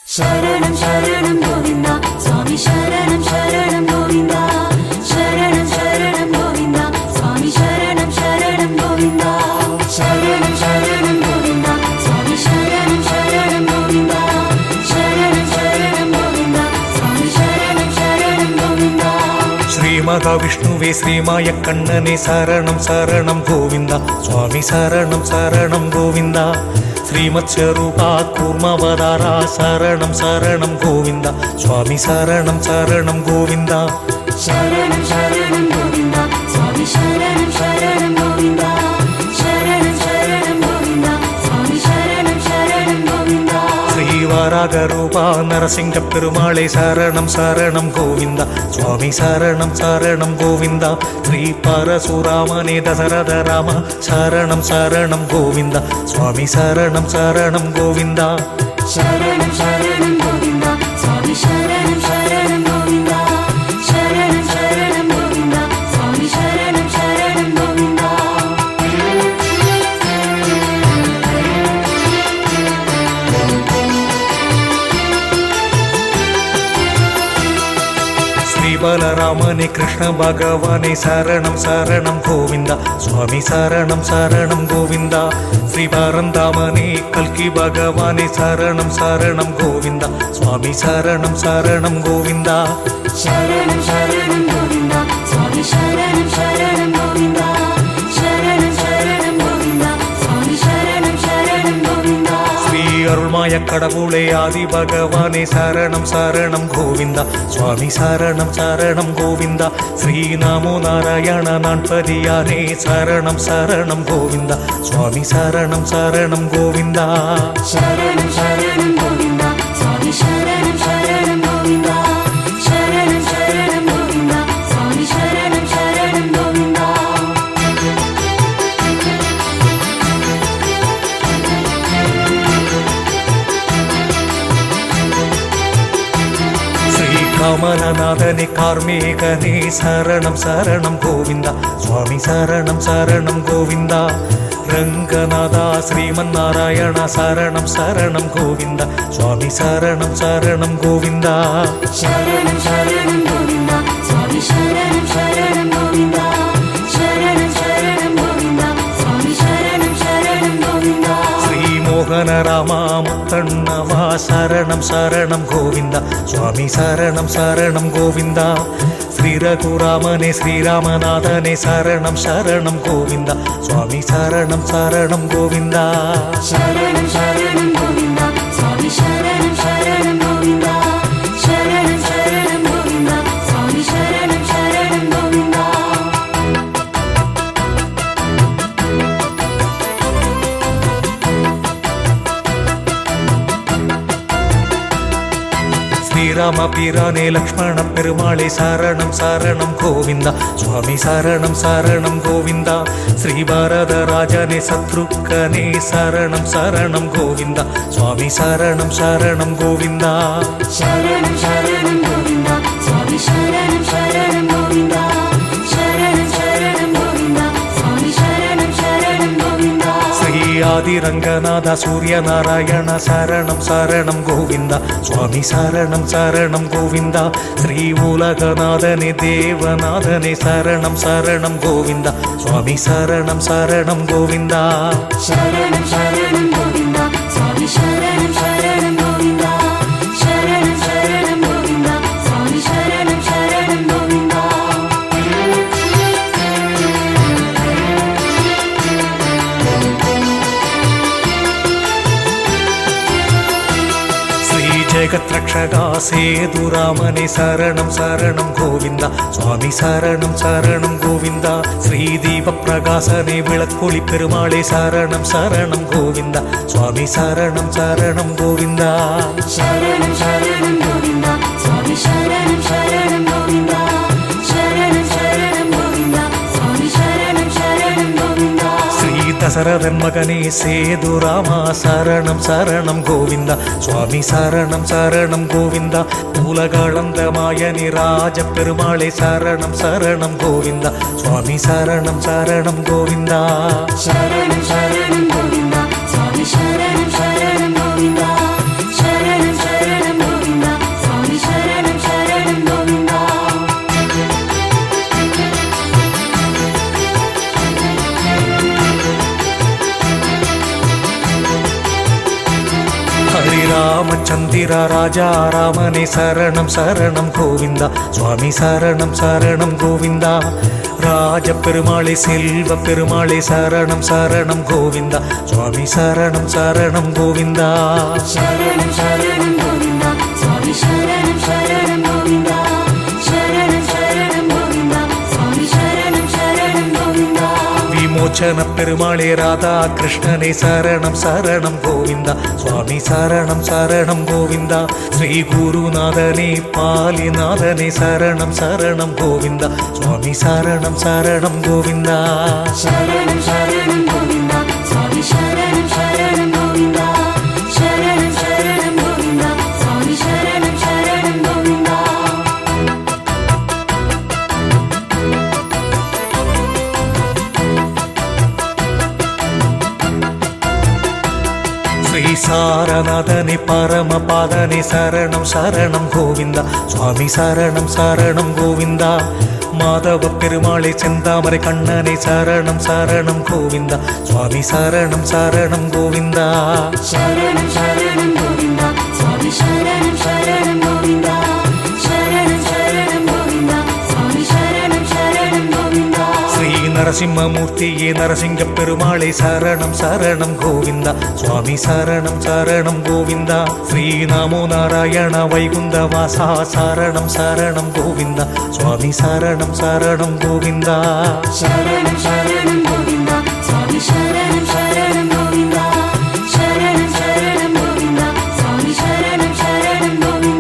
ശരണം ശരണം ഗോവിന്ദ സ്വാമി ശരണം ശരണം ഗോവിന്ദ ശരണം ശരണം ഗോവിന്ദ സ്വാമി ശരണം ശരണം ഗോവിന്ദ ശരണം ശരണം ഗോവിന്ദ സ്വാമി ശരണം ശരണം ഗോവിന്ദ ശരണം ശരണം ഗോവിന്ദ സ്വാമി ശരണം ശരണം ഗോവിന്ദ ஸ்ரீ மகாவிஷ்ணுவே ஸ்ரீமாய கண்ணனே சரணம் சரணம் கோவிந்தா சுவாமி சரணம் சரணம் கோவிந்தா ஸ்ரீமத் ஸ்வரூபா கூர்மவதாரா சரணம் சரணம் கோவிந்தா சுவாமி சரணம் சரணம் கோவிந்தா ശരണം ശരണം ഗോവിന്ദ സ്വാമി ശരണം ശരണം ഗോവിന്ദ ശരണം ശരണം ഗോവിന്ദ സ്വാമി ശരണം ശരണം ഗോവിന്ദ ஸ்ரீவராக ரூபா நரசிங்க பெருமாளே சரணம் சரணம் கோவிந்தா சுவாமி சரணம் சரணம் கோவிந்தா ஸ்ரீ பரசுராமனே தசரத ராம சரணம் சரணம் கோவிந்தா சுவாமி சரணம் சரணம் கோவிந்தா ശരണം ശരണം ഗോവിന്ദ സ്വാമി ശരണം ശരണം ഗോവിന്ദ ശരണം ശരണം ഗോവിന്ദ സ്വാമി ശരണം ശരണം ഗോവിന്ദ ஸ்ரீ பலராமனே கிருஷ்ண பகவானே சரணம் சரணம் கோவிந்தா சுவாமி சரணம் சரணம் கோவிந்தா ஸ்ரீ பரந்தாமனே கல்கி பகவானே சரணம் சரணம் கோவிந்தா சுவாமி சரணம் சரணம் கோவிந்தா ശരണം ശരണം ഗോവിന്ദ സ്വാമി ശരണം ശരണം ഗോവിന്ദ ശരണം ശരണം ഗോവിന്ദ സ്വാമി ശരണം ശരണം ഗോവിന്ദ ஸ்ரீ அருள்மாய கடவுளே ஆதி பகவானே சரணம் சரணம் கோவிந்தா சுவாமி சரணம் சரணம் கோவிந்தா ஸ்ரீ நமோ நாராயண நான்பதியானே சரணம் சரணம் கோவிந்தா சுவாமி சரணம் சரணம் கோவிந்தா ശരണം ശരണം ഗോവിന്ദ സ്വാമി ശരണം ശരണം ഗോവിന്ദ ശരണം ശരണം ഗോവിന്ദ സ്വാമി ശരണം ശരണം ഗോവിന്ദ ஸ்ரீ கமலநாதனே கார்மேகனே சரணம் சரணம் கோவிந்தா சுவாமி சரணம் சரணம் கோவிந்தா ரங்கநாதா ஸ்ரீமன் நாராயண சரணம் சரணம் கோவிந்தா சுவாமி சரணம் சரணம் கோவிந்தா ശരണം ശരണം ഗോവിന്ദ സ്വാമി ശരണം ശരണം ഗോവിന്ദ ശരണം ശരണം ഗോവിന്ദ സ്വാമി ശരണം ശരണം ഗോവിന്ദ ஸ்ரீ மோகன ராமா முத்தண்ணவா சரணம் சரணம் கோவிந்தா சுவாமி சரணம் சரணம் கோவிந்தா ஸ்ரீ ரகுராமனே ஸ்ரீராமநாதனே சரணம் சரணம் கோவிந்தா சுவாமி சரணம் சரணம் கோவிந்தா ശരണം ശരണം ഗോവിന്ദ സ്വാമി ശരണം ശരണം ഗോവിന്ദ ശരണം ശരണം ഗോവിന്ദ സ്വാമി ശരണം ശരണം ഗോവിന്ദ ஸ்ரீராம பிரானே லக்ஷ்மண பெருமாளே சரணம் சரணம் கோவிந்தா சுவாமி சரணம் சரணம் கோவிந்தா ஸ்ரீ பாரத ராஜனே சத்ருக்கனே சரணம் சரணம் கோவிந்தா சுவாமி சரணம் சரணம் கோவிந்தா ശരണം ശരണം ഗോവിന്ദ സ്വാമി ശരണം ശരണം ഗോവിന്ദ ശരണം ശരണം ഗോവിന്ദ സ്വാമി ശരണം ശരണം ഗോവിന്ദ ஸ்ரீ ஆதிரங்கநாத சூரிய நாராயண சரணம் சரணம் கோவிந்தா சுவாமி சரணம் சரணம் கோவிந்தா ஸ்ரீ உலகநாதனே தேவநாதனே சரணம் சரணம் கோவிந்தா சுவாமி சரணம் சரணம் கோவிந்தா ശരണം ശരണം ഗോവിന്ദ സ്വാമി ശരണം ശരണം ഗോവിന്ദ ശരണം ശരണം ഗോവിന്ദ സ്വാമി ശരണം ശരണം ഗോവിന്ദ ஸ்ரீ ஜெகத் ரக்ஷகா சேதுராமனே சரணம் சரணம் கோவிந்தா சுவாமி சரணம் சரணம் கோவிந்தா ஸ்ரீ தீப பிரகாசனே விளக்கொளி பெருமாளே சரணம் சரணம் கோவிந்தா சுவாமி சரணம் சரணம் கோவிந்தா ശരണം ശരണം ഗോവിന്ദ സ്വാമി ശരണം ശരണം ഗോവിന്ദ ശരണം ശരണം ഗോവിന്ദ സ്വാമി ശരണം ശരണം ഗോവിന്ദ ஸ்ரீ தசரதன் மகனே சேதுராமா சரணம் சரணம் கோவிந்தா சுவாமி சரணம் சரணம் கோவிந்தா உலகளந்த மாயனி ராஜ பெருமாளே சரணம் சரணம் கோவிந்தா சுவாமி சரணம் சரணம் கோவிந்தா ശരണം ശരണം ഗോവിന്ദ സ്വാമി ശരണം ശരണം ഗോവിന്ദ ശരണം ശരണം ராமச்சந்திர ராஜா ராமனே சரணம் சரணம் கோவிந்தா சுவாமி சரணம் சரணம் கோவிந்தா ராஜ பெருமாளே செல்வ பெருமாளே சரணம் சரணம் கோவிந்தா சுவாமி சரணம் சரணம் கோவிந்தா ശരണം ശരണം ഗോവിന്ദ സ്വാമി ശരണം ശരണം ഗോവിന്ദ ശരണം ശരണം ഗോവിന്ദ സ്വാമി ശരണം ശരണം ഗോവിന്ദ விமோச்சன பெருமாளே ராதா கிருஷ்ணனே சரணம் சரணம் கோவிந்தா சுவாமி சரணம் சரணம் கோவிந்தா ஸ்ரீ குருநாதனே பாலிநாதனே சரணம் சரணம் கோவிந்தா சுவாமி சரணம் சரணம் கோவிந்தா ശരണം ശരണം ഗോവിന്ദ സ്വാമി ശരണം ശരണം ഗോവിന്ദ ശരണം ശരണം ഗോവിന്ദ സ്വാമി ശരണം ശരണം ഗോവിന്ദ ஸ்ரீ சாரநாதனே பரமபாதனே சரணம் சரணம் கோவிந்தா சுவாமி சரணம் சரணம் கோவிந்தா மாதவ பெருமாளே செந்தாமரை கண்ணனே சரணம் சரணம் கோவிந்தா சுவாமி சரணம் சரணம் கோவிந்தா ശരണം ശരണം ഗോവിന്ദ സ്വാമി ശരണം ശരണം ഗോവിന്ദ ശരണം ശരണം ഗോവിന്ദ സ്വാമി ശരണം ശരണം ഗോവിന്ദ ஸ்ரீ நரசிம்மமூர்த்தியே நரசிங்க பெருமாளே சரணம் சரணம் கோவிந்தா சுவாமி சரணம் சரணம் கோவிந்தா ஸ்ரீ நமோ நாராயண வைகுந்த வாசா சரணம் சரணம் கோவிந்தா சுவாமி சரணம் சரணம் கோவிந்தா ശരണം ശരണം ഗോവിന്ദ സ്വാമി ശരണം ശരണം ഗോവിന്ദ ശരണം ശരണം ഗോവിന്ദ സ്വാമി ശരണം ശരണം ഗോവിന്ദ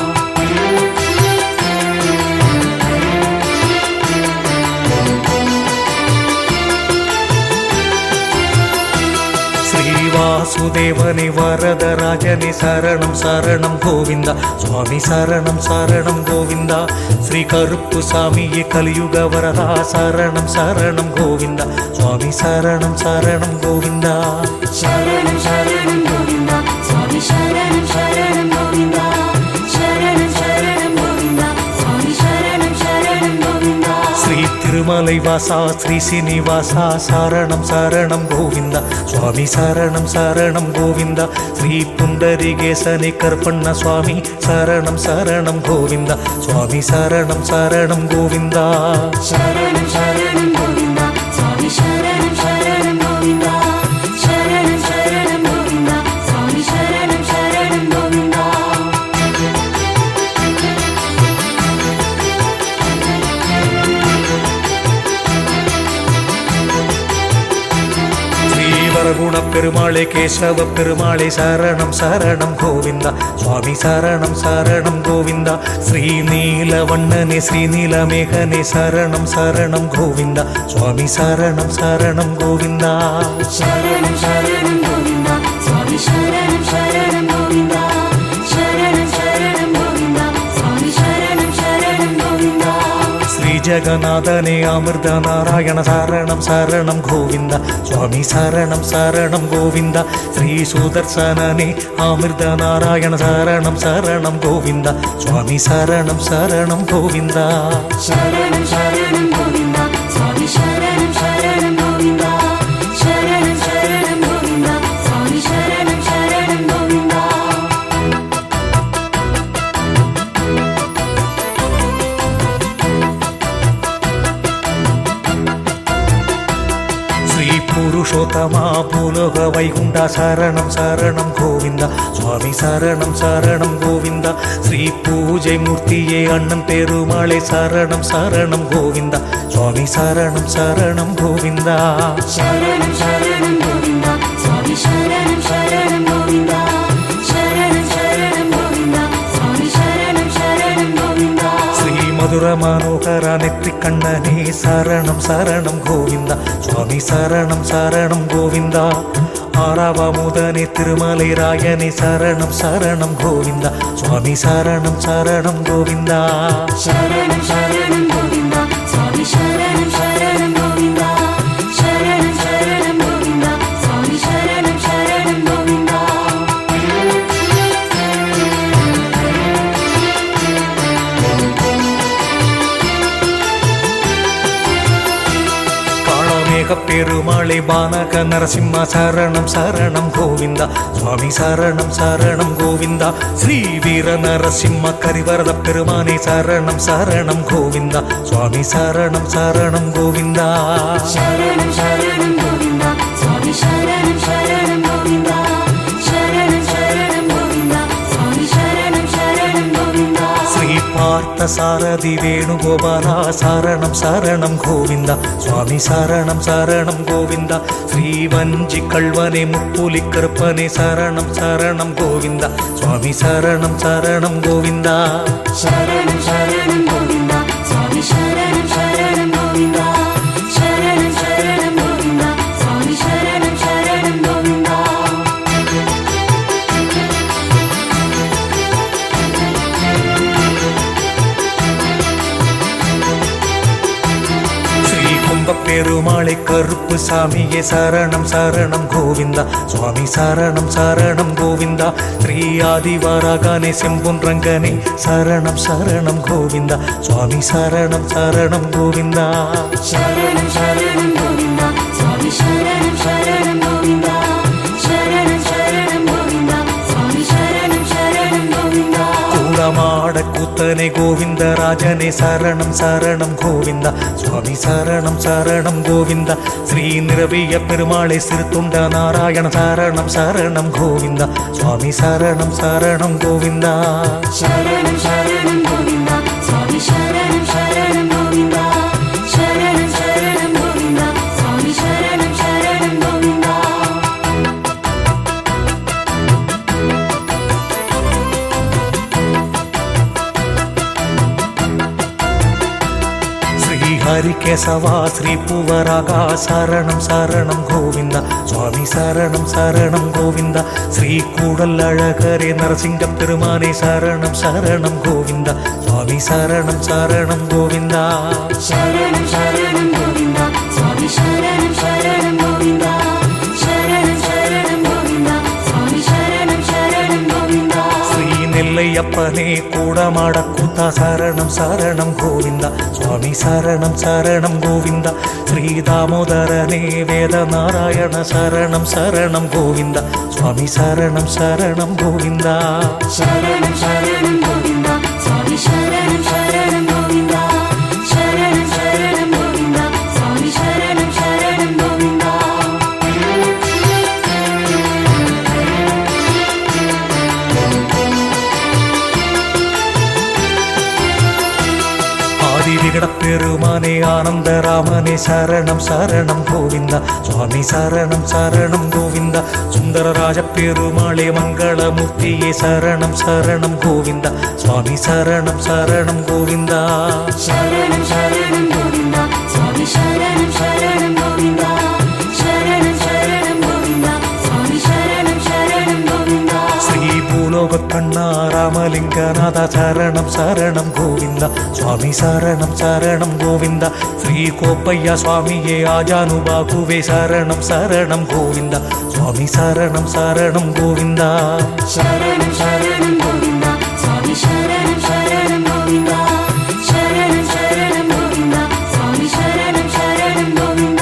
ஸ்ரீவாசுதேவனே வரதராஜனே சரணம் சரணம் கோவிந்தா சுவாமி சரணம் சரணம் கோவிந்தா ஸ்ரீ கருப்பு சாமியே கலியுக வரதா சரணம் சரணம் கோவிந்தா சுவாமி சரணம் சரணம் கோவிந்தா ശരണം ശരണം ഗോവിന്ദ സ്വാമി ശരണം ശരണം ഗോവിന്ദ ശരണം ശരണം ഗോവിന്ദ സ്വാമി ശരണം ശരണം ഗോവിന്ദ ஸ்ரீ திருமலை வாசா ஸ்ரீ சீனிவாசா சரணம் சரணம் கோவிந்தா சுவாமி சரணம் சரணம் கோவிந்தா ஸ்ரீ புண்டரிகேசனே கற்பண்ண சுவாமி சரணம் சரணம் கோவிந்தா சுவாமி சரணம் சரணம் கோவிந்தா ശരണം ശരണം ഗോവിന്ദ സ്വാമി ശരണം ശരണം ഗോവിന്ദ ശരണം ശരണം ഗോവിന്ദ സ്വാമി ശരണം ശരണം ഗോവിന്ദ ஸ்ரீவரகுண பெருமாளே கேசவ பெருமாளே சரணம் சரணம் கோவிந்தா சுவாமி சரணம் சரணம் கோவிந்தா ஸ்ரீ நீலவண்ணனே ஸ்ரீ நீலமேகனே சரணம் சரணம் கோவிந்தா சுவாமி சரணம் சரணம் கோவிந்தா ശരണം ശരണം ഗോവിന്ദ സ്വാമി ശരണം ശരണം ഗോവിന്ദ ശരണം ശരണം ഗോവിന്ദ സ്വാമി ശരണം ശരണം ഗോവിന്ദ ஸ்ரீ ஜெகநாதனே அமிர்த நாராயண சரணம் சரணம் கோவிந்தா சுவாமி சரணம் சரணம் கோவிந்தா ஸ்ரீ சுதர்சனனே அமிர்த நாராயண சரணம் சரணம் கோவிந்தா சுவாமி சரணம் சரணம் கோவிந்தா ശരണം ശരണം ഗോവിന്ദ സ്വാമി ശരണം ശരണം ഗോവിന്ദ ശരണം ശരണം ഗോവിന്ദ സ്വാമി ശരണം ശരണം ഗോവിന്ദ ஸ்ரீ புருஷோத்தமா பூலோக வைகுண்டா சரணம் சரணம் கோவிந்தா சுவாமி சரணம் சரணம் கோவிந்தா ஸ்ரீ பூஜை மூர்த்தியே அண்ணன் பெருமாளே சரணம் சரணம் கோவிந்தா சுவாமி சரணம் சரணம் கோவிந்தா ശരണം ശരണം ഗോവിന്ദ സ്വാമി ശരണം ശരണം ഗോവിന്ദ ശരണം ശരണം ഗോവിന്ദ സ്വാമി ശരണം ശരണം ഗോവിന്ദ ஸ்ரீ மதுர மனோகர நெற்றி கண்ணனே சரணம் சரணம் கோவிந்தா சுவாமி சரணம் சரணம் கோவிந்தா ஆறாவமுதனே திருமலை ராயனே சரணம் சரணம் கோவிந்தா சுவாமி சரணம் சரணம் கோவிந்தா ശരണം ശരണം ഗോവിന്ദ സ്വാമി ശരണം ശരണം ഗോവിന്ദ ശരണം ശരണം ഗോവിന്ദ സ്വാമി ശരണം ശരണം ഗോവിന്ദ காளமேக பெருமாளே பானக நரசிம்ம சரணம் சரணம் கோவிந்தா சுவாமி சரணம் சரணம் கோவிந்தா ஸ்ரீ வீர நரசிம்ம கரிவரத பெருமானே சரணம் சரணம் கோவிந்தா சுவாமி சரணம் சரணம் கோவிந்தா ശരണം ശരണം ഗോവിന്ദ സ്വാമി ശരണം ശരണം ഗോവിന്ദ ശരണം ശരണം ഗോവിന്ദ സ്വാമി ശരണം ശരണം ഗോവിന്ദ ஸ்ரீ பார்த்த சாரதி வேணுகோபாலா சரணம் சரணம் கோவிந்தா சுவாமி சரணம் சரணம் கோவிந்தா ஸ்ரீ வஞ்சி கல்வனே முப்புலி கருப்பனே சரணம் சரணம் கோவிந்தா சுவாமி சரணம் சரணம் கோவிந்தா ശരണം ശരണം ഗോവിന്ദ സ്വാമി ശരണം ശരണം ഗോവിന്ദ ശരണം ശരണം ഗോവിന്ദ സ്വാമി ശരണം ശരണം ഗോവിന്ദ ஸ்ரீ கும்ப பெருமாளை கருப்பு சாமியே சரணம் சரணம் கோவிந்தா சுவாமி சரணம் சரணம் கோவிந்தா ஸ்ரீ ஆதிவாராகானே செம்புன் ரங்கனே சரணம் சரணம் கோவிந்தா சுவாமி சரணம் சரணம் கோவிந்தா ശരണം ശരണം ഗോവിന്ദ സ്വാമി ശരണം ശരണം ഗോവിന്ദ ശരണം ശരണം ഗോവിന്ദ സ്വാമി ശരണം ശരണം ഗോവിന്ദ கூடமாட கூத்தனே கோவிந்தராஜனே சரணம் சரணம் கோவிந்தா சுவாமி சரணம் சரணம் கோவிந்தா ஸ்ரீ நிரவிய பெருமாளை சிறுத்துண்ட நாராயண சரணம் சரணம் கோவிந்தா சுவாமி சரணம் சரணம் கோவிந்தா ശരണം ശരണം ഗോവിന്ദ സ്വാമി ശരണം ശരണം ഗോവിന്ദ ശരണം ശരണം ഗോവിന്ദ സ്വാമി ശരണം ശരണം ഗോവിന്ദ ஸ்ரீ ஹரி கேசவா ஸ்ரீ பூவராகா சரணம் சரணம் கோவிந்தா சுவாமி சரணம் சரணம் கோவிந்தா ஸ்ரீ கூடல் அழகரே நரசிங்க பெருமானே சரணம் சரணம் கோவிந்தா சுவாமி சரணம் சரணம் கோவிந்தா ശരണം ശരണം ഗോവിന്ദ സ്വാമി ശരണം ശരണം ഗോവിന്ദ ശരണം ശരണം ഗോവിന്ദ സ്വാമി ശരണം ശരണം ഗോവിന്ദ ஸ்ரீ நெல்லையப்பனே கூடமாட கூத்தா சரணம் சரணம் கோவிந்தா சுவாமி சரணம் சரணம் கோவிந்தா ஸ்ரீ தாமோதரனே வேத நாராயண சரணம் சரணம் கோவிந்தா சுவாமி சரணம் சரணம் கோவிந்தா ശരണം ശരണം ഗോവിന്ദ സ്വാമി ശരണം ശരണം ഗോവിന്ദ ശരണം ശരണം ഗോവിന്ദ സ്വാമി ശരണം ശരണം ഗോവിന്ദ ஆதி விகட பெருமானே ஆனந்த ராமனே சரணம் சரணம் கோவிந்தா சுவாமி சரணம் சரணம் கோவிந்தா சுந்தரராஜ பெருமாளே மங்களமூர்த்தியே சரணம் சரணம் கோவிந்தா சுவாமி சரணம் சரணம் கோவிந்தா ശരണം ശരണം ഗോവിന്ദ സ്വാമി ശരണം ശരണം ഗോവിന്ദ ശരണം ശരണം ഗോവിന്ദ സ്വാമി ശരണം ശരണം ഗോവിന്ദ ஸ்ரீ பூலோக கண்ணா ராமலிங்கநாத சரணம் சரணம் கோவிந்தா சுவாமி சரணம் சரணம் கோவிந்தா ஸ்ரீ கோப்பையா சுவாமியே ஆஜானுபாகுவே சரணம் சரணம் கோவிந்தா சுவாமி சரணம் சரணம் கோவிந்தா ശരണം ശരണം ഗോവിന്ദ സ്വാമി ശരണം ശരണം ഗോവിന്ദ ശരണം ശരണം ഗോവിന്ദ സ്വാമി ശരണം ശരണം ഗോവിന്ദ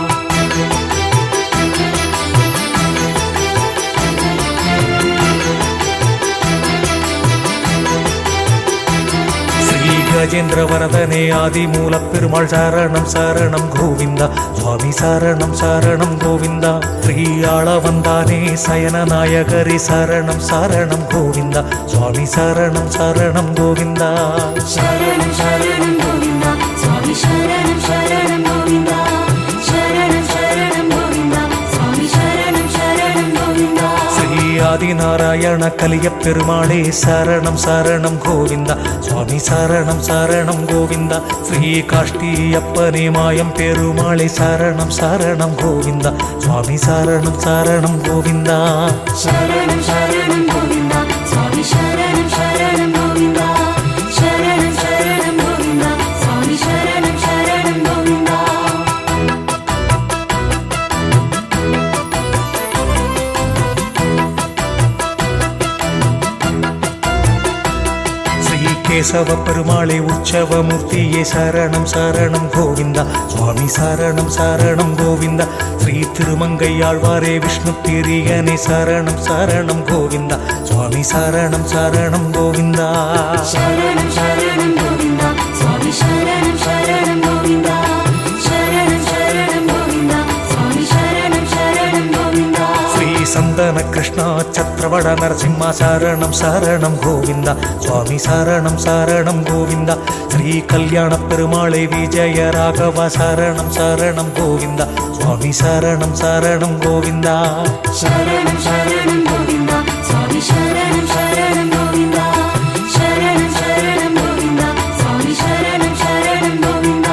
ஸ்ரீ கஜேந்திர வரதனே ஆதி மூல பெருமாள் சரணம் சரணம் கோவிந்தா சுவாமி சரணம் சரணம் கோவிந்தா ஸ்ரீ ஆள வந்தானே சயன நாயகரி சரணம் சரணம் கோவிந்தா சுவாமி சரணம் சரணம் கோவிந்தா ശരണം ശരണം ഗോവിന്ദ സ്വാമി ശരണം ശരണം ഗോവിന്ദ ശരണം ശരണം ഗോവിന്ദ സ്വാമി ശരണം ശരണം ഗോവിന്ദ ஸ்ரீ ஆதிநாராயண கலிய பெருமாளே சரணம் சரணம் கோவிந்தா சுவாமி சரணம் சரணம் கோவிந்தா ஸ்ரீ காஷ்டியப்பனே மாயம் பெருமாளே சரணம் சரணம் கோவிந்தா சுவாமி சரணம் சரணம் கோவிந்தா ശരണം ശരണം ഗോവിന്ദ സ്വാമി ശരണം ശരണം ഗോവിന്ദ ശരണം ശരണം ഗോവിന്ദ സ്വാമി ശരണം ശരണം ഗോവിന്ദ ஸ்ரீ கேசவ பெருமாளே உற்சவமூர்த்தியே சரணம் சரணம் கோவிந்தா சுவாமி சரணம் சரணம் கோவிந்தா ஸ்ரீ திருமங்கையாழ்வாரே விஷ்ணு பிரியனே சரணம் சரணம் கோவிந்தா சுவாமி சரணம் சரணம் கோவிந்தா சரணம் சரணம் கோவிந்தா சுவாமி சரணம் சரணம் கோவிந்தா சரணம் சரணம் கோவிந்தா சுவாமி சரணம் சரணம் கோவிந்தா ஸ்ரீ சந்தன கிருஷ்ணா சத்ரவட நரசிம்ம சரணம் சரணம் கோவிந்தா சுவாமி சரணம் சரணம் கோவிந்தா ஸ்ரீ கல்யாண பெருமாளை விஜய ராகவ சரணம் சரணம் கோவிந்தா சுவாமி சரணம் சரணம் கோவிந்தா சரணம் சரணம் கோவிந்தா சுவாமி சரணம் சரணம் கோவிந்தா சரணம் சரணம் கோவிந்தா சுவாமி சரணம் சரணம் கோவிந்தா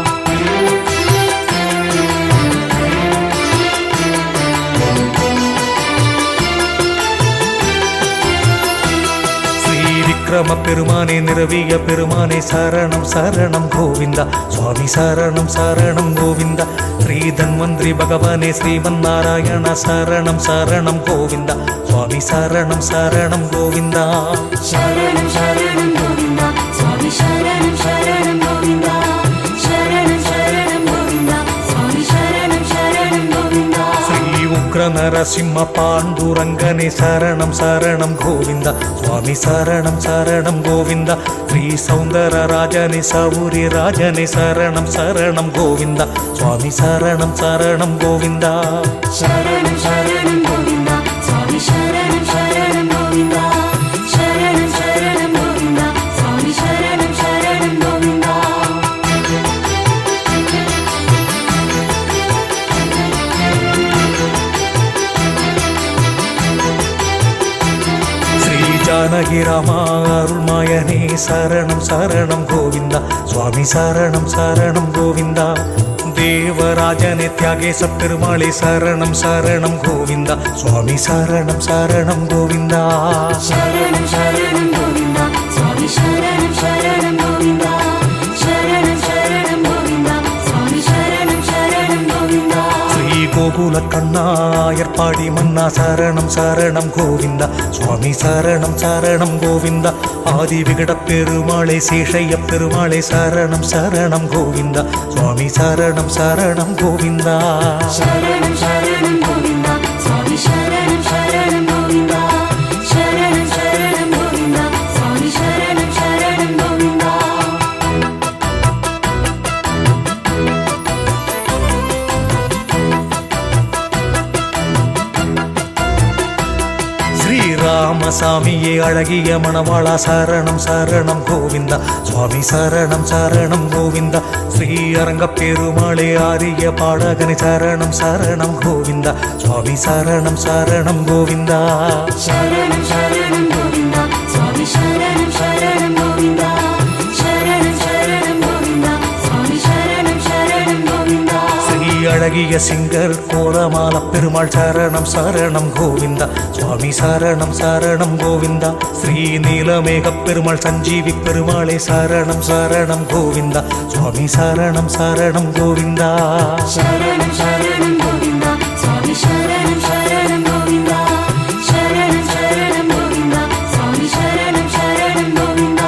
ஸ்ரீ விக்ரம பெருமானே நிரவிய பெருமானே சரணம் சரணம் கோவிந்தா சுவாமி சரணம் சரணம் கோவிந்தா ஸ்ரீ தன்வந்திரி பகவானே ஸ்ரீமன் நாராயண சரணம் சரணம் கோவிந்தா சுவாமி சரணம் சரணம் கோவிந்தா சரணம் சரணம் கோவிந்தா சுவாமி சரணம் சரணம் கோவிந்தா சரணம் சரணம் கோவிந்தா சுவாமி சரணம் சரணம் கோவிந்தா ஸ்ரீ உக்ர நரசிம்ம பாண்டுரங்கனே சரணம் சரணம் கோவிந்தா சுவாமி சரணம் சரணம் கோவிந்தா ஸ்ரீ சௌந்தர ராஜனே சௌரி ராஜனே சரணம் சரணம் கோவிந்தா சுவாமி சரணம் சரணம் கோவிந்தா சரணம் சரணம் கோவிந்தா சுவாமி சரணம் சரணம் கோவிந்தா சரணம் சரணம் கோவிந்தா சுவாமி சரணம் சரணம் கோவிந்தா ஸ்ரீ ஜானகி ராமா அருள்மாயனே சரணம் சரணம் கோவிந்தா சுவாமி சரணம் சரணம் கோவிந்தா தேவராஜனே தியாகேச பெருமாளே சரணம் சரணம் கோவிந்தா சுவாமி சரணம் சரணம் கோவிந்தா சரணம் சரணம் கோவிந்தா சுவாமி சரணம் சரணம் கோவிந்தா சரணம் சரணம் கோவிந்தா சுவாமி சரணம் சரணம் கோவிந்தா ஸ்ரீ கோகுல கண்ணாயர்பாடி மன்னா சரணம் சரணம் கோவிந்தா சுவாமி சரணம் சரணம் கோவிந்தா ஆதி விகட பெருமாளே சேஷைய பெருமாளே சரணம் சரணம் கோவிந்தா சுவாமி சரணம் சரணம் கோவிந்தா சரணம் சரணம் கோவிந்தா சுவாமி சரணம் சரணம் கோவிந்தா சரணம் சரணம் கோவிந்தா சுவாமி சரணம் சரணம் கோவிந்தா ஸ்ரீராமசாமியே அழகிய மணவாளா சரணம் சரணம் கோவிந்தா சுவாமி சரணம் சரணம் கோவிந்தா ஸ்ரீ அரங்க பெருமாளே ஆரிய பாடகனி சரணம் சரணம் கோவிந்தா சுவாமி சரணம் சரணம் கோவிந்தா சரணம் சரணம் கோவிந்தா சுவாமி சரணம் சரணம் கோவிந்தா சரணம் சரணம் கோவிந்தா சுவாமி சரணம் சரணம் கோவிந்தா ஸ்ரீ அழகிய சிங்கர் கோலமால பெருமாள் சரணம் சரணம் கோவிந்தா சுவாமி சரணம் சரணம் கோவிந்தா ஸ்ரீ நீலமேக பெருமாள் சஞ்சீவி பெருமாளே சரணம் சரணம் கோவிந்தா சுவாமி சரணம் சரணம் கோவிந்தா சரணம் சரணம் கோவிந்தா சுவாமி சரணம் சரணம் கோவிந்தா சரணம் சரணம் கோவிந்தா சுவாமி சரணம் சரணம் கோவிந்தா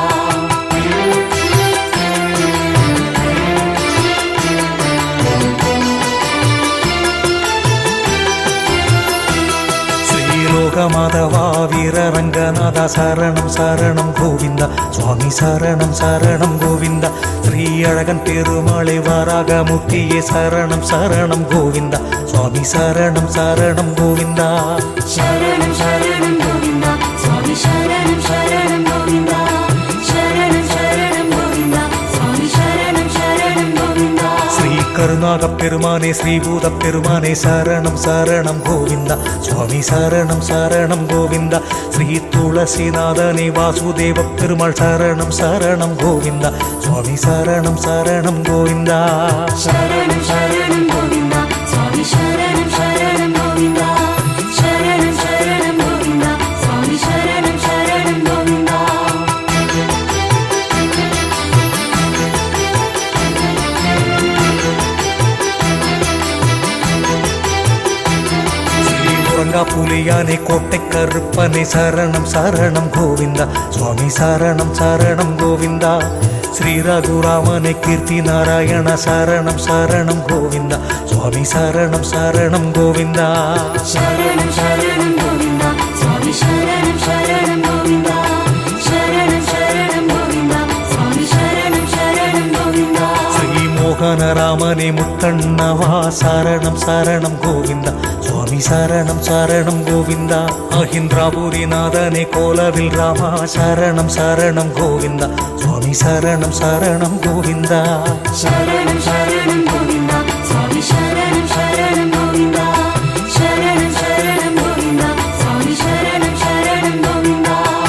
ஸ்ரீலோகமாதவா வீரரங்கநாத சரணம் சரணம் கோவிந்தா சுவாமி சரணம் சரணம் கோவிந்தா ஸ்ரீ அழகன் பெருமாளே வாராக முத்தியே சரணம் சரணம் கோவிந்தா சுவாமி சரணம் சரணம் கோவிந்தா சரணம் சரணம் கோவிந்தா சுவாமி சரணம் சரணம் கோவிந்தா சரணம் சரணம் கோவிந்தா சுவாமி சரணம் சரணம் கோவிந்தா ஸ்ரீ கருணாக பெருமானே ஸ்ரீபூத பெருமானே சரணம் சரணம் கோவிந்தா சுவாமி சரணம் சரணம் கோவிந்தா ஸ்ரீ துளசிநாதனே வாசுதேவ பெருமாள் சரணம் சரணம் கோவிந்தா சுவாமி சரணம் சரணம் கோவிந்தா சரணம் சரணம் கோவிந்தா சுவாமி சரணம் சரணம் கோவிந்தா சரணம் சரணம் கோவிந்தா சுவாமி சரணம் சரணம் கோவிந்தா ஸ்ரீ புலியானே கோட்டை கருப்பனே சரணம் சரணம் கோவிந்தா சுவாமி சரணம் சரணம் கோவிந்தா ஸ்ரீ ரகுராமனே கீர்த்தி நாராயண சரணம் சரணம் கோவிந்தா சுவாமி சரணம் சரணம் கோவிந்தா ശരണം ശരണം ഗോവിന്ദ സ്വാമി ശരണം ശരണം ഗോവിന്ദ ശരണം ശരണം ഗോവിന്ദ സ്വാമി ശരണം ശരണം ഗോവിന്ദ ஸ்ரீ மோகன ராமனே முத்தண்ணவா சரணம் சரணம் கோவிந்தா சுவாமி சரணம் சரணம் கோவிந்தா அஹிந்திராபுரிநாதனே கோலவில் ராமா சரணம் சரணம் கோவிந்தா சுவாமி சரணம் சரணம் கோவிந்தா ശരണം ശരണം ഗോവിന്ദ സ്വാമി ശരണം ശരണം ഗോവിന്ദ ശരണം ശരണം ഗോവിന്ദ സ്വാമി ശരണം ശരണം ഗോവിന്ദ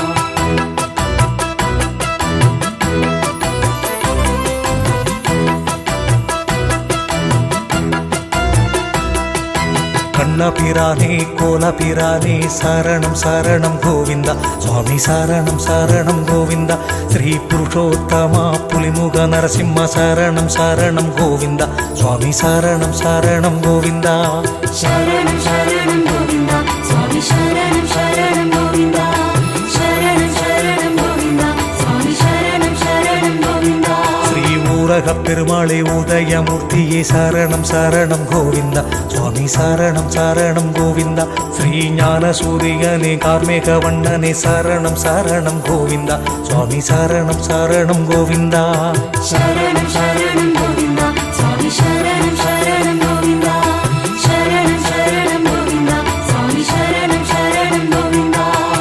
கண்ணபிரானே கோலபிரானே சரணம் சரணம் கோவிந்தா சுவாமி சரணம் சரணம் கோவிந்தா ஸ்ரீ புருஷோத்தமா புலிமுக நரசிம்ம சரணம் சரணம் கோவிந்தா சுவாமி சரணம் சரணம் கோவிந்தா ശരണം ശരണം ഗോവിന്ദ സ്വാമി ശരണം ശരണം ഗോവിന്ദ ശരണം ശരണം ഗോവിന്ദ സ്വാമി ശരണം ശരണം ഗോവിന്ദ ஸ்ரீ ஊரகப் பெருமாளே உதயமூர்த்தியே சரணம் சரணம் கோவிந்தா சுவாமி சரணம் சரணம் கோவிந்தா ஸ்ரீ ஞான சூரியனே கார்மேக வண்ணனே சரணம் சரணம் கோவிந்தா சுவாமி சரணம் சரணம் கோவிந்தா ശരണം ശരണം ഗോവിന്ദ സ്വാമി ശരണം ശരണം ഗോവിന്ദ ശരണം ശരണം ഗോവിന്ദ സ്വാമി ശരണം ശരണം ഗോവിന്ദ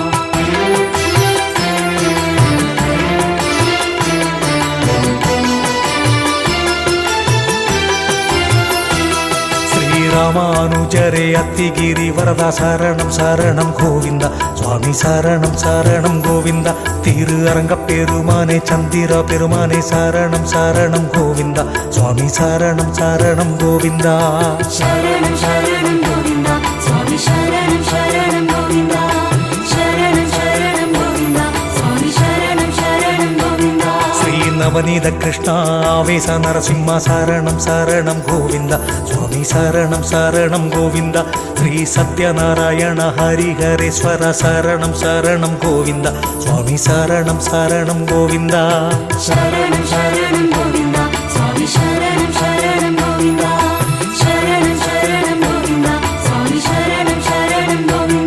ஸ்ரீராமானுஜரே அத்திகிரி வரதா சரணம் சரணம் கோவிந்தா சுவாமி சரணம் சரணம் கோவிந்தா திரு அரங்கப் பெருமானே சந்திர பெருமானே சரணம் சரணம் கோவிந்தா சுவாமி சரணம் சரணம் கோவிந்தா ശരണം ശരണം ഗോവിന്ദ സ്വാമി ശരണം ശരണം ഗോവിന്ദ ശരണം ശരണം ഗോവിന്ദ സ്വാമി ശരണം ശരണം ഗോവിന്ദ ஸ்ரீ நவநீத கிருஷ்ணா ஆவேச நரசிம்ம சரணம் சரணம் கோவிந்தா சுவாமி சரணம் சரணம் கோவிந்தா ஸ்ரீ சத்யநாராயண ஹரிஹரேஸ்வர சரணம் சரணம் கோவிந்தா சுவாமி சரணம் சரணம் கோவிந்தா ശരണം ശരണം ഗോവിന്ദ സ്വാമി ശരണം ശരണം ഗോവിന്ദ ശരണം ശരണം ഗോവിന്ദ സ്വാമി ശരണം ശരണം ഗോവിന്ദ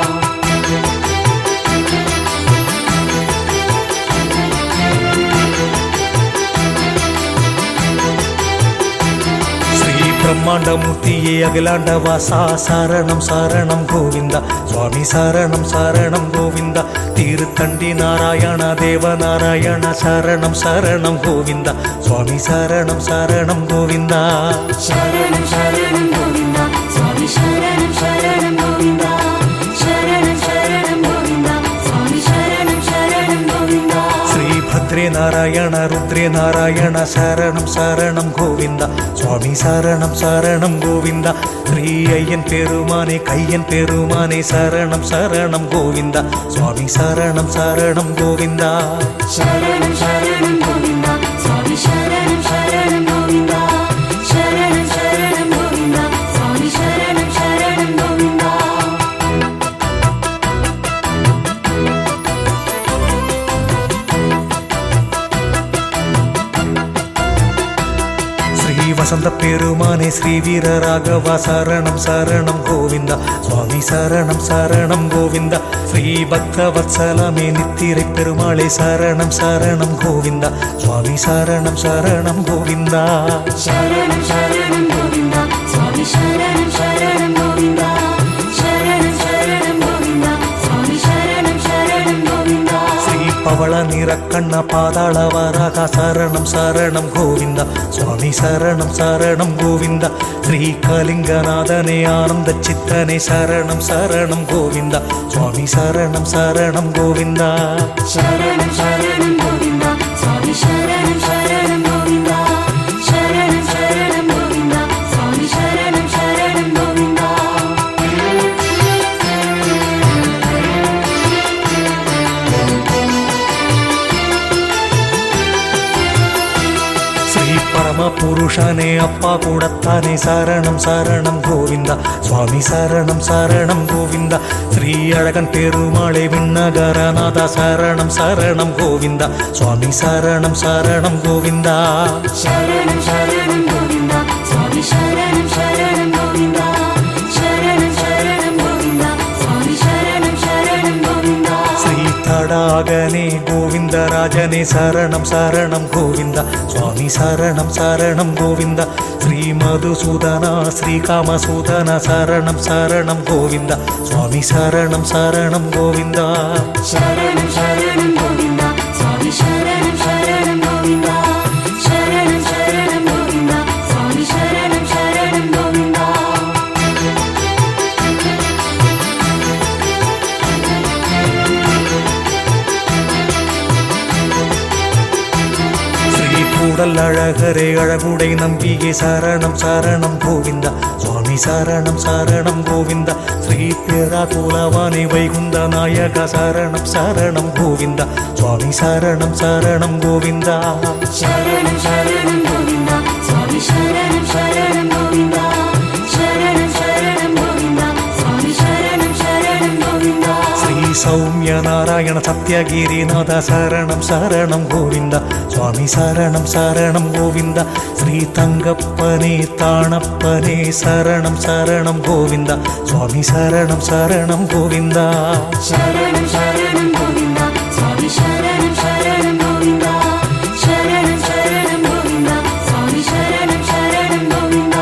ஸ்ரீ பிரம்மாண்டமூர்த்தியே அகிலாண்ட வாசா சரணம் சரணம் கோவிந்தா சுவாமி சரணம் சரணம் கோவிந்தா திருத்தண்டி நாராயண தேவ நாராயண சரணம் சரணம் கோவிந்தா சுவாமி சரணம் சரணம் கோவிந்தா ശരണം ശരണം ഗോവിന്ദ സ്വാമി ശരണം ശരണം ഗോവിന്ദ ശരണം ശരണം ഗോവിന്ദ സ്വാമി ശരണം ശരണം ഗോവിന്ദ ஸ்ரீ பத்ரே நாராயண ருத்ரே நாராயண சரணம் சரணம் கோவிந்தா சுவாமி சரணம் சரணம் கோவிந்தா ஸ்ரீ ஐயன் பெருமானே கையன் பெருமானே சரணம் சரணம் கோவிந்தா சுவாமி சரணம் சரணம் கோவிந்தா ശരണം ശരണം ഗോവിന്ദ സ്വാമി ശരണം ശരണം ഗോവിന്ദ ശരണം ശരണം ഗോവിന്ദ സ്വാമി ശരണം ശരണം ഗോവിന്ദ ஸ்ரீ வசந்த பெருமானே ஸ்ரீ வீர ராகவா சரணம் சரணம் கோவிந்தா சுவாமி சரணம் சரணம் கோவிந்தா ஸ்ரீ பக்த வத்சலமே நித்திரை பெருமாளே சரணம் சரணம் கோவிந்தா சுவாமி சரணம் சரணம் கோவிந்தா ശരണം ശരണം ഗോവിന്ദ സ്വാമി ശരണം ശരണം ഗോവിന്ദ ശരണം ശരണം ഗോവിന്ദ സ്വാമി ശരണം ശരണം ഗോവിന്ദ ஸ்ரீ பவள நிறக்கண்ண பாதாள வராக சரணம் சரணம் கோவிந்தா சுவாமி சரணம் சரணம் கோவிந்தா ஸ்ரீ கலிங்கநாதனே ஆனந்த சித்தனே சரணம் சரணம் கோவிந்தா சுவாமி சரணம் சரணம் கோவிந்தா ശരണം ശരണം ഗോവിന്ദ സ്വാമി ശരണം ശരണം ഗോവിന്ദ ശരണം ശരണം ഗോവിന്ദ സ്വാമി ശരണം ശരണം ഗോവിന്ദ ஸ்ரீ பரம புருஷனே அப்பா கூடத்தானே சரணம் சரணம் கோவிந்தா சுவாமி சரணம் சரணம் கோவிந்தா ஸ்ரீ அழகன் பெருமாளே விண்ணகரநாதா சரணம் சரணம் கோவிந்தா சுவாமி சரணம் சரணம் கோவிந்தா ശരണം ശരണം ഗോവിന്ദ സ്വാമി ശരണം ശരണം ഗോവിന്ദ ശരണം ശരണം ഗോവിന്ദ സ്വാമി ശരണം ശരണം ഗോവിന്ദ ஸ்ரீ தடாகனே கோவிந்தராஜனே சரணம் சரணம் கோவிந்தா சுவாமி சரணம் சரணம் கோவிந்தா ஸ்ரீ மதுசூதனா ஸ்ரீ காமசூதனா சரணம் சரணம் கோவிந்தா சுவாமி சரணம் சரணம் கோவிந்தா ശരണം ശരണം ഗോവിന്ദ സ്വാമി ശരണം ശരണം ഗോവിന്ദ ശരണം ശരണം ഗോവിന്ദ സ്വാമി ശരണം ശരണം ഗോവിന്ദ ஸ்ரீ கூடல் அழகரே அழகுடை நம்பியே சரணம் சரணம் கோவிந்தா சுவாமி சரணம் சரணம் கோவிந்தா ஸ்ரீ பேரா குலவானே வைகுந்த நாயக சரணம் சரணம் கோவிந்தா சுவாமி சரணம் சரணம் கோவிந்தா ശരണം ശരണം ഗോവിന്ദ സ്വാമി ശരണം ശരണം ഗോവിന്ദ ശരണം ശരണം ഗോവിന്ദ സ്വാമി ശരണം ശരണം ഗോവിന്ദ ஸ்ரீ சௌமிய நாராயண சத்யகிரிநாத சரணம் சரணம் கோவிந்தா சுவாமி சரணம் சரணம் கோவிந்தா ஸ்ரீ தங்கப்பனே தாணப்பனே சரணம் சரணம் கோவிந்தா சுவாமி சரணம் சரணம் கோவிந்தா ശരണം ശരണം ഗോവിന്ദ സ്വാമി ശരണം ശരണം ഗോവിന്ദ ശരണം ശരണം ഗോവിന്ദ സ്വാമി ശരണം ശരണം ഗോവിന്ദ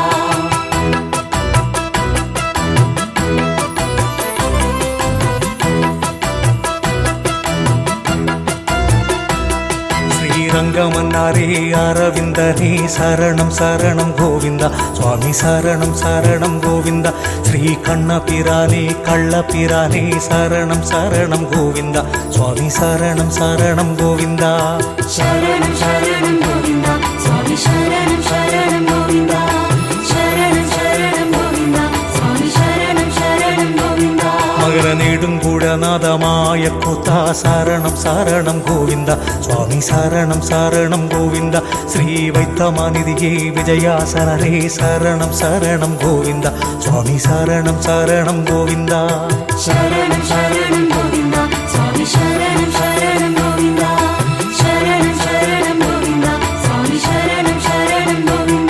ஸ்ரீரங்கமன்னாரே அரவிந்தனே சரணம் சரணம் கோவிந்தா சுவாமி சரணம் சரணம் கோவிந்தா ஸ்ரீ கண்ணபிரானே கள்ளபிரானே சரணம் சரணம் கோவிந்தா சுவாமி சரணம் சரணம் கோவிந்தா ശരണം ശരണം ഗോവിന്ദ സ്വാമി ശരണം ശരണം ഗോവിന്ദ ശരണം ശരണം ഗോവിന്ദ സ്വാമി ശരണം ശരണം ഗോവിന്ദ மகர நெடுங்குடநாதமாய கூத்தா சரணம் சரணம் கோவிந்தா சுவாமி சரணம் சரணம் கோவிந்தா ஸ்ரீ வைத்தமாநிதியே விஜயாசனரே சரணம் சரணம் கோவிந்தா சுவாமி சரணம் சரணம் கோவிந்தா ശരണം ശരണം ഗോവിന്ദ സ്വാമി ശരണം ശരണം ഗോവിന്ദ ശരണം ശരണം ഗോവിന്ദ സ്വാമി ശരണം ശരണം ഗോവിന്ദ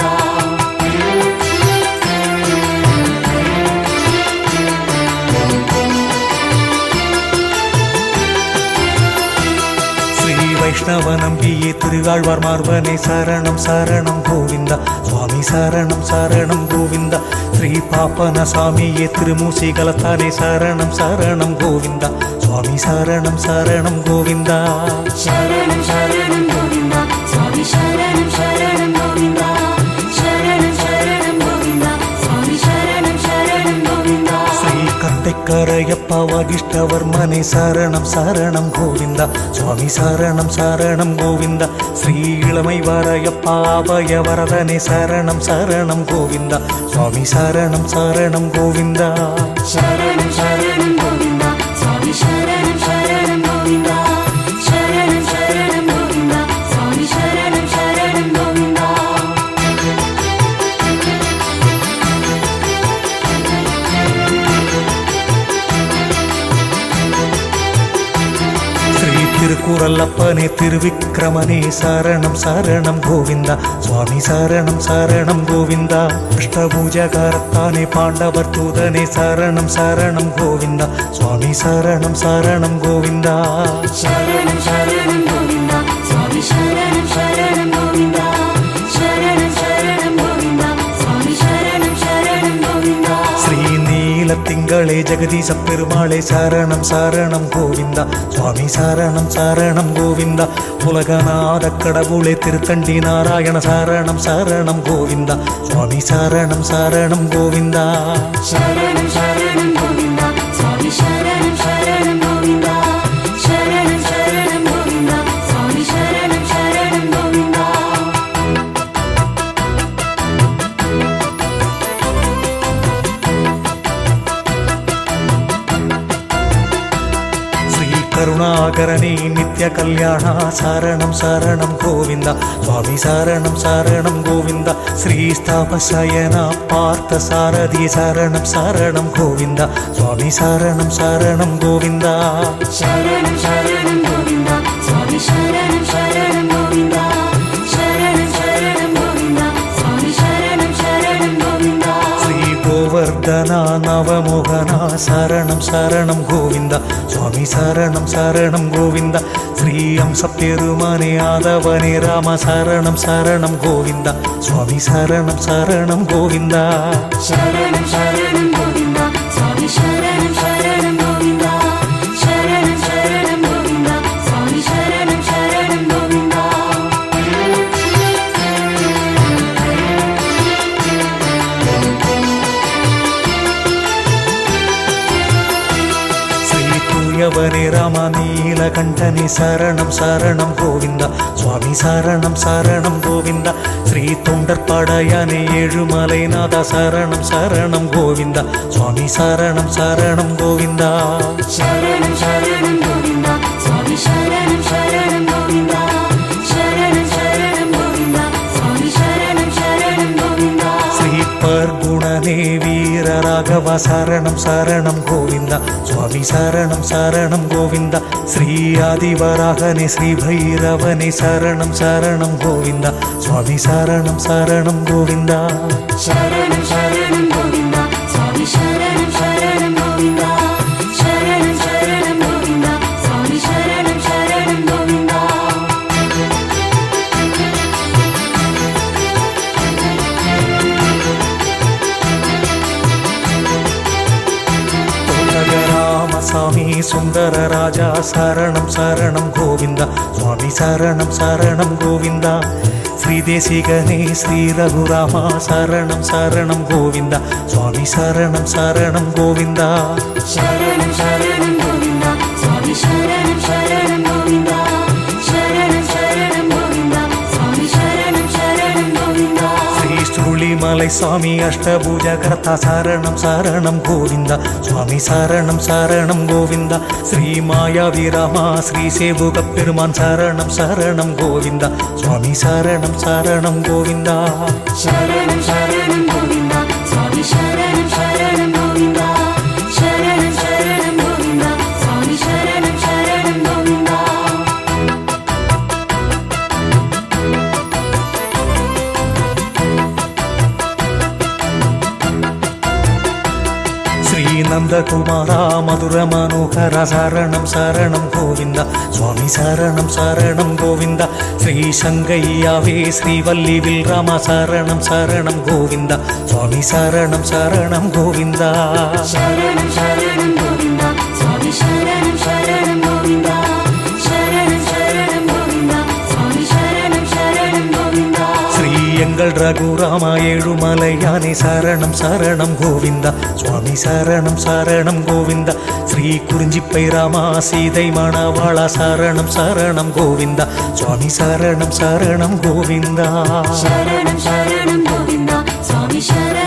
ஸ்ரீ வைஷ்ணவ நம்பியே திருகாழ்வார் மார்பனே சரணம் சரணம் கோவிந்தா சுவாமி சரணம் சரணம் கோவிந்தா ஸ்ரீ பாப்பன சாமியே திருமூசி கலத்தானே சரணம் சரணம் கோவிந்தா சுவாமி சரணம் சரணம் கோவிந்தா ശരണം ശരണം ഗോവിന്ദ സ്വാമി ശരണം ശരണം ഗോവിന്ദ ശരണം ശരണം ഗോവിന്ദ സ്വാമി ശരണം ശരണം ഗോവിന്ദ ஸ்ரீ கட்டைக்கரையப்பா வகிஷ்டவர்மனே சரணம் சரணம் கோவிந்தா சுவாமி சரணம் சரணம் கோவிந்தா ஸ்ரீ இளமை வரையப்பா அபய வரதனே சரணம் சரணம் கோவிந்தா சுவாமி சரணம் சரணம் கோவிந்தா ശരണം ശരണം ഗോവിന്ദ സ്വാമി ശരണം ശരണം ഗോവിന്ദ ശരണം ശരണം ഗോവിന്ദ സ്വാമി ശരണം ശരണം ഗോവിന്ദ ஸ்ரீ திருக்குறளப்பனே திருவிக்கிரமனே சரணம் சரணம் கோவிந்தா சுவாமி சரணம் சரணம் கோவிந்தா அஷ்டபூஜகாரத்தானே பாண்டவர் தூதனே சரணம் சரணம் கோவிந்தா சுவாமி சரணம் சரணம் கோவிந்தா ശരണം ശരണം ഗോവിന്ദ സ്വാമി ശരണം ശരണം ഗോവിന്ദ ശരണം ശരണം ഗോവിന്ദ സ്വാമി ശരണം ശരണം ഗോവിന്ദ ஸ்ரீ நீல திங்களே ஜெகதீச பெருமாளே சரணம் சரணம் கோவிந்தா சுவாமி சரணம் சரணம் கோவிந்தா உலகநாத கடவுளே திருத்தண்டி நாராயண சரணம் சரணம் கோவிந்தா சுவாமி சரணம் சரணம் கோவிந்தா ശരണം ശരണം ഗോവിന്ദ സ്വാമി ശരണം ശരണം ഗോവിന്ദ ശരണം ശരണം ഗോവിന്ദ സ്വാമി ശരണം ശരണം ഗോവിന്ദ ஸ்ரீ கருணாகரணி நித்ய கல்யாண சரணம் சரணம் கோவிந்தா சுவாமி சரணம் சரணம் கோவிந்தா ஸ்ரீ ஸ்தாபசயன பார்த்த சாரதி சரணம் சரணம் கோவிந்தா சுவாமி சரணம் சரணம் கோவிந்தா ശരണം ശരണം ഗോവിന്ദ സ്വാമി ശരണം ശരണം ഗോവിന്ദ ശരണം ശരണം ഗോവിന്ദ സ്വാമി ശരണം ശരണം ഗോവിന്ദ ஸ்ரீ கோவர்தனா நவமோகனா சரணம் சரணம் கோவிந்தா சுவாமி சரணம் சரணம் கோவிந்தா ஸ்ரீ அம்ச பெருமானே ஆதவனே ராம சரணம் சரணம் கோவிந்தா சுவாமி சரணம் சரணம் கோவிந்தா ശരണം ശരണം ഗോവിന്ദ സ്വാമി ശരണം ശരണം ഗോവിന്ദ ശരണം ശരണം ഗോവിന്ദ സ്വാമി ശരണം ശരണം ഗോവിന്ദ ஸ்ரீ தூயவனே ராம நீலகண்டனே சரணம் சரணம் கோவிந்தா சுவாமி சரணம் சரணம் கோவிந்தா ஸ்ரீ தொண்டற்படையானே ஏழுமலைநாத சரணம் சரணம் கோவிந்தா சுவாமி சரணம் சரணம் கோவிந்தா ശരണം ശരണം ഗോവിന്ദ സ്വാമി ശരണം ശരണം ഗോവിന്ദ ശരണം ശരണം ഗോവിന്ദ സ്വാമി ശരണം ശരണം ഗോവിന്ദ ஸ்ரீ பர்குணனே வீர ராகவ சரணம் சரணம் கோவிந்தா சுவாமி சரணம் சரணம் கோவிந்தா ஸ்ரீ ஆதிவராகனே ஸ்ரீ பைரவனே சரணம் சரணம் கோவிந்தா சுவாமி சரணம் சரணம் கோவிந்தா ശരണം ശരണം ഗോവിന്ദ സ്വാമി ശരണം ശരണം ഗോവിന്ദ ശരണം ശരണം ഗോവിന്ദ സ്വാമി ശരണം ശരണം ഗോവിന്ദ ராமசாமி சுந்தர ராஜா சரணம் சரணம் கோவிந்தா சுவாமி சரணம் சரணம் கோவிந்தா ஸ்ரீ தேசிகனே ஸ்ரீ ரகுராமா சரணம் சரணம் கோவிந்தா சுவாமி சரணம் சரணம் கோவிந்தா ശരണം ശരണം ഗോവിന്ദ സ്വാമി ശരണം ശരണം ഗോവിന്ദ ശരണം ശരണം ഗോവിന്ദ സ്വാമി ശരണം ശരണം ഗോവിന്ദ ஸ்ரீ சுருளிமலை சுவாமி அஷ்டபூஜ கர்த்தா சரணம் சரணம் கோவிந்தா சுவாமி சரணம் சரணம் கோவிந்தா ஸ்ரீ மாயாவி ராமா ஸ்ரீ சேவுக பெருமான் சரணம் சரணம் கோவிந்தா சுவாமி சரணம் சரணம் கோவிந்தா ശരണം ശരണം ഗോവിന്ദ സ്വാമി ശരണം ശരണം ഗോവിന്ദ ശരണം ശരണം ഗോവിന്ദ സ്വാമി ശരണം ശരണം ഗോവിന്ദ ஸ்ரீ நந்தகுமாரா மதுர மனோகர சரணம் சரணம் கோவிந்தா சுவாமி சரணம் சரணம் கோவிந்தா ஸ்ரீ சங்கையாவே ஸ்ரீவல்லிவில் ராம சரணம் சரணம் கோவிந்தா சுவாமி சரணம் சரணம் கோவிந்தா ശരണം ശരണം ഗോവിന്ദ സ്വാമി ശരണം ശരണം ഗോവിന്ദ ശരണം ശരണം ഗോവിന്ദ സ്വാമി ശരണം ശരണം ഗോവിന്ദ ஸ்ரீ எங்கள் ரகுராமா ஏழுமலையானே சரணம் சரணம் கோவிந்தா சுவாமி சரணம் சரணம் கோவிந்தா ஸ்ரீ குறிஞ்சிப்பை ராமா சீதை மணவாளா சரணம் சரணம் கோவிந்தா சுவாமி சரணம் சரணம் கோவிந்தா ശരണം ശരണം ഗോവിന്ദ സ്വാമി ശരണം